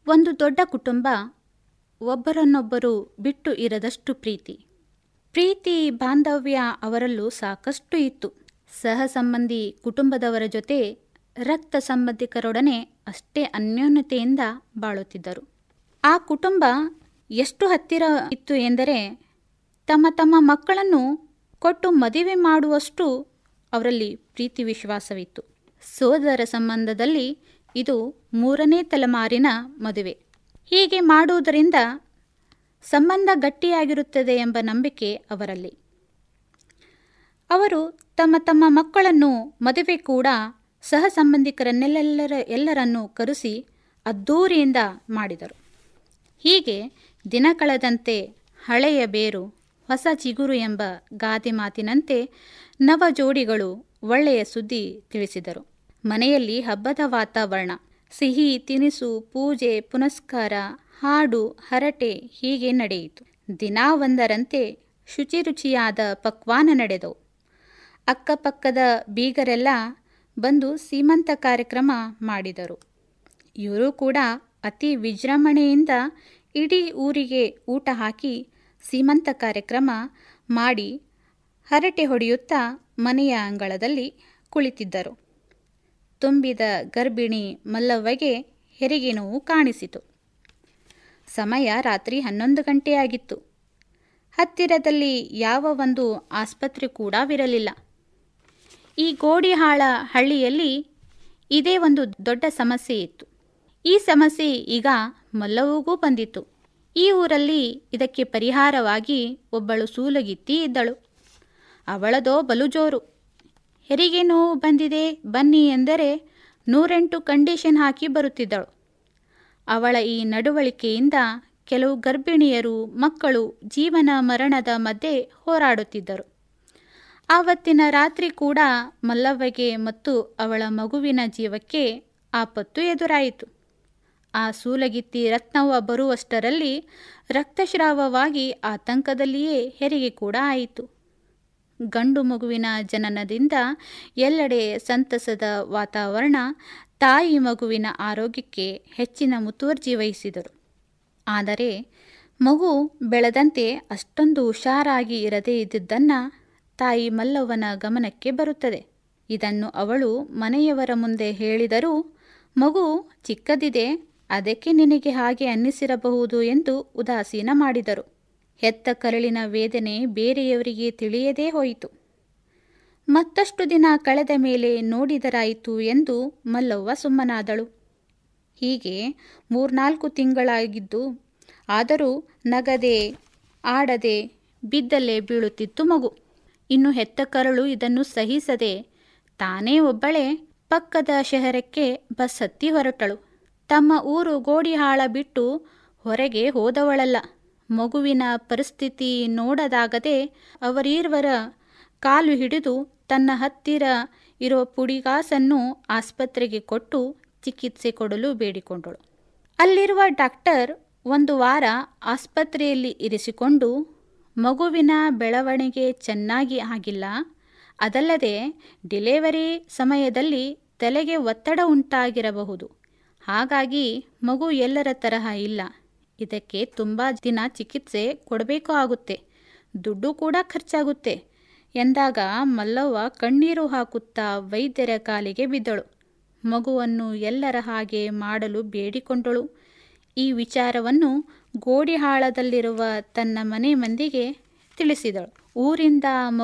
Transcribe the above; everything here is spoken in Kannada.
ಒಂದು ದೊಡ್ಡ ಕುಟುಂಬ ಒಬ್ಬರನ್ನೊಬ್ಬರು ಬಿಟ್ಟು ಇರದಷ್ಟು ಪ್ರೀತಿ ಪ್ರೀತಿ ಬಾಂಧವ್ಯ ಅವರಲ್ಲೂ ಸಾಕಷ್ಟು ಇತ್ತು ಸಹ ಸಂಬಂಧಿ ಕುಟುಂಬದವರ ಜೊತೆ ರಕ್ತ ಸಂಬಂಧಿಕರೊಡನೆ ಅಷ್ಟೇ ಅನ್ಯೋನ್ಯತೆಯಿಂದ ಬಾಳುತ್ತಿದ್ದರು ಆ ಕುಟುಂಬ ಎಷ್ಟು ಹತ್ತಿರ ಇತ್ತು ಎಂದರೆ ತಮ್ಮ ತಮ್ಮ ಮಕ್ಕಳನ್ನು ಕೊಟ್ಟು ಮದುವೆ ಮಾಡುವಷ್ಟು ಅವರಲ್ಲಿ ಪ್ರೀತಿ ವಿಶ್ವಾಸವಿತ್ತು ಸೋದರ ಸಂಬಂಧದಲ್ಲಿ ಇದು ಮೂರನೇ ತಲೆಮಾರಿನ ಮದುವೆ ಹೀಗೆ ಮಾಡುವುದರಿಂದ ಸಂಬಂಧ ಗಟ್ಟಿಯಾಗಿರುತ್ತದೆ ಎಂಬ ನಂಬಿಕೆ ಅವರಲ್ಲಿ ಅವರು ತಮ್ಮ ತಮ್ಮ ಮಕ್ಕಳನ್ನು ಮದುವೆ ಕೂಡ ಸಹ ಸಂಬಂಧಿಕರನ್ನೆಲ್ಲರ ಎಲ್ಲರನ್ನೂ ಕರೆಸಿ ಅದ್ದೂರಿಯಿಂದ ಮಾಡಿದರು ಹೀಗೆ ದಿನ ಕಳೆದಂತೆ ಹಳೆಯ ಬೇರು ಹೊಸ ಚಿಗುರು ಎಂಬ ಗಾದೆ ಮಾತಿನಂತೆ ನವ ಜೋಡಿಗಳು ಒಳ್ಳೆಯ ಸುದ್ದಿ ತಿಳಿಸಿದರು ಮನೆಯಲ್ಲಿ ಹಬ್ಬದ ವಾತಾವರಣ ಸಿಹಿ ತಿನಿಸು ಪೂಜೆ ಪುನಸ್ಕಾರ ಹಾಡು ಹರಟೆ ಹೀಗೆ ನಡೆಯಿತು ದಿನಾ ಒಂದರಂತೆ ಶುಚಿ ರುಚಿಯಾದ ಪಕ್ವಾನ ನಡೆದವು ಅಕ್ಕಪಕ್ಕದ ಬೀಗರೆಲ್ಲ ಬಂದು ಸೀಮಂತ ಕಾರ್ಯಕ್ರಮ ಮಾಡಿದರು ಇವರು ಕೂಡ ಅತಿ ವಿಜೃಂಭಣೆಯಿಂದ ಇಡೀ ಊರಿಗೆ ಊಟ ಹಾಕಿ ಸೀಮಂತ ಕಾರ್ಯಕ್ರಮ ಮಾಡಿ ಹರಟೆ ಹೊಡೆಯುತ್ತಾ ಮನೆಯ ಅಂಗಳದಲ್ಲಿ ಕುಳಿತಿದ್ದರು ತುಂಬಿದ ಗರ್ಭಿಣಿ ಮಲ್ಲವ್ವಗೆ ಹೆರಿಗೆ ನೋವು ಕಾಣಿಸಿತು ಸಮಯ ರಾತ್ರಿ ಹನ್ನೊಂದು ಗಂಟೆಯಾಗಿತ್ತು ಹತ್ತಿರದಲ್ಲಿ ಯಾವ ಒಂದು ಆಸ್ಪತ್ರೆ ಕೂಡವಿರಲಿಲ್ಲ ಈ ಗೋಡಿಹಾಳ ಹಳ್ಳಿಯಲ್ಲಿ ಇದೇ ಒಂದು ದೊಡ್ಡ ಸಮಸ್ಯೆ ಇತ್ತು ಈ ಸಮಸ್ಯೆ ಈಗ ಮಲ್ಲವ್ವಗೂ ಬಂದಿತ್ತು ಈ ಊರಲ್ಲಿ ಇದಕ್ಕೆ ಪರಿಹಾರವಾಗಿ ಒಬ್ಬಳು ಸೂಲಗಿತ್ತಿ ಇದ್ದಳು ಅವಳದೋ ಬಲು ಜೋರು ಹೆರಿಗೆ ನೋವು ಬಂದಿದೆ ಬನ್ನಿ ಎಂದರೆ ನೂರೆಂಟು ಕಂಡೀಷನ್ ಹಾಕಿ ಬರುತ್ತಿದ್ದಳು ಅವಳ ಈ ನಡವಳಿಕೆಯಿಂದ ಕೆಲವು ಗರ್ಭಿಣಿಯರು ಮಕ್ಕಳು ಜೀವನ ಮರಣದ ಮಧ್ಯೆ ಹೋರಾಡುತ್ತಿದ್ದರು ಆವತ್ತಿನ ರಾತ್ರಿ ಕೂಡ ಮಲ್ಲವ್ವಗೆ ಮತ್ತು ಅವಳ ಮಗುವಿನ ಜೀವಕ್ಕೆ ಆಪತ್ತು ಎದುರಾಯಿತು ಆ ಸೂಲಗಿತ್ತಿ ರತ್ನವ್ವ ಬರುವಷ್ಟರಲ್ಲಿ ರಕ್ತಸ್ರಾವವಾಗಿ ಆತಂಕದಲ್ಲಿಯೇ ಹೆರಿಗೆ ಕೂಡ ಆಯಿತು ಗಂಡು ಮಗುವಿನ ಜನನದಿಂದ ಎಲ್ಲೆಡೆ ಸಂತಸದ ವಾತಾವರಣ ತಾಯಿ ಮಗುವಿನ ಆರೋಗ್ಯಕ್ಕೆ ಹೆಚ್ಚಿನ ಮುತುವರ್ಜಿ ವಹಿಸಿದರು ಆದರೆ ಮಗು ಬೆಳೆದಂತೆ ಅಷ್ಟೊಂದು ಹುಷಾರಾಗಿ ಇರದೇ ಇದ್ದುದನ್ನು ತಾಯಿ ಮಲ್ಲವ್ವನ ಗಮನಕ್ಕೆ ಬರುತ್ತದೆ ಇದನ್ನು ಅವಳು ಮನೆಯವರ ಮುಂದೆ ಹೇಳಿದರೂ ಮಗು ಚಿಕ್ಕದಿದೆ ಅದಕ್ಕೆ ನಿನಗೆ ಹಾಗೆ ಅನ್ನಿಸಿರಬಹುದು ಎಂದು ಉದಾಸೀನ ಮಾಡಿದರು ಹೆತ್ತ ಕರಳಿನ ವೇದನೆ ಬೇರೆಯವರಿಗೆ ತಿಳಿಯದೇ ಹೋಯಿತು ಮತ್ತಷ್ಟು ದಿನ ಕಳೆದ ಮೇಲೆ ನೋಡಿದರಾಯಿತು ಎಂದು ಮಲ್ಲವ್ವ ಸುಮ್ಮನಾದಳು ಹೀಗೆ ಮೂರ್ನಾಲ್ಕು ತಿಂಗಳಾಗಿದ್ದು ಆದರೂ ನಗದೆ ಆಡದೆ ಬಿದ್ದಲ್ಲೇ ಬೀಳುತ್ತಿತ್ತು ಮಗು ಇನ್ನು ಹೆತ್ತ ಕರಳು ಇದನ್ನು ಸಹಿಸದೆ ತಾನೇ ಒಬ್ಬಳೇ ಪಕ್ಕದ ಶಹರಕ್ಕೆ ಬಸ್ ಹತ್ತಿ ಹೊರಟಳು ತಮ್ಮ ಊರು ಗೋಡಿಹಾಳ ಬಿಟ್ಟು ಹೊರಗೆ ಹೋದವಳಲ್ಲ ಮಗುವಿನ ಪರಿಸ್ಥಿತಿ ನೋಡದಾಗದೆ ಅವರೀರ್ವರ ಕಾಲು ಹಿಡಿದು ತನ್ನ ಹತ್ತಿರ ಇರುವ ಪುಡಿಗಾಸನ್ನು ಆಸ್ಪತ್ರೆಗೆ ಕೊಟ್ಟು ಚಿಕಿತ್ಸೆ ಕೊಡಲು ಬೇಡಿಕೊಂಡಳು ಅಲ್ಲಿರುವ ಡಾಕ್ಟರ್ ಒಂದು ವಾರ ಆಸ್ಪತ್ರೆಯಲ್ಲಿ ಇರಿಸಿಕೊಂಡು ಮಗುವಿನ ಬೆಳವಣಿಗೆ ಚೆನ್ನಾಗಿ ಆಗಿಲ್ಲ ಅದಲ್ಲದೆ ಡಿಲೆವರಿ ಸಮಯದಲ್ಲಿ ತಲೆಗೆ ಒತ್ತಡ ಉಂಟಾಗಿರಬಹುದು ಹಾಗಾಗಿ ಮಗು ಎಲ್ಲರ ತರಹ ಇಲ್ಲ ಇದಕ್ಕೆ ತುಂಬ ದಿನ ಚಿಕಿತ್ಸೆ ಕೊಡಬೇಕು ಆಗುತ್ತೆ ದುಡ್ಡು ಕೂಡ ಖರ್ಚಾಗುತ್ತೆ ಎಂದಾಗ ಮಲ್ಲವ್ವ ಕಣ್ಣೀರು ಹಾಕುತ್ತಾ ವೈದ್ಯರ ಕಾಲಿಗೆ ಬಿದ್ದಳು ಮಗುವನ್ನು ಎಲ್ಲರ ಹಾಗೆ ಮಾಡಲು ಬೇಡಿಕೊಂಡಳು ಈ ವಿಚಾರವನ್ನು ಗೋಡಿಹಾಳದಲ್ಲಿರುವ ತನ್ನ ಮನೆ ಮಂದಿಗೆ ತಿಳಿಸಿದಳು ಊರಿಂದ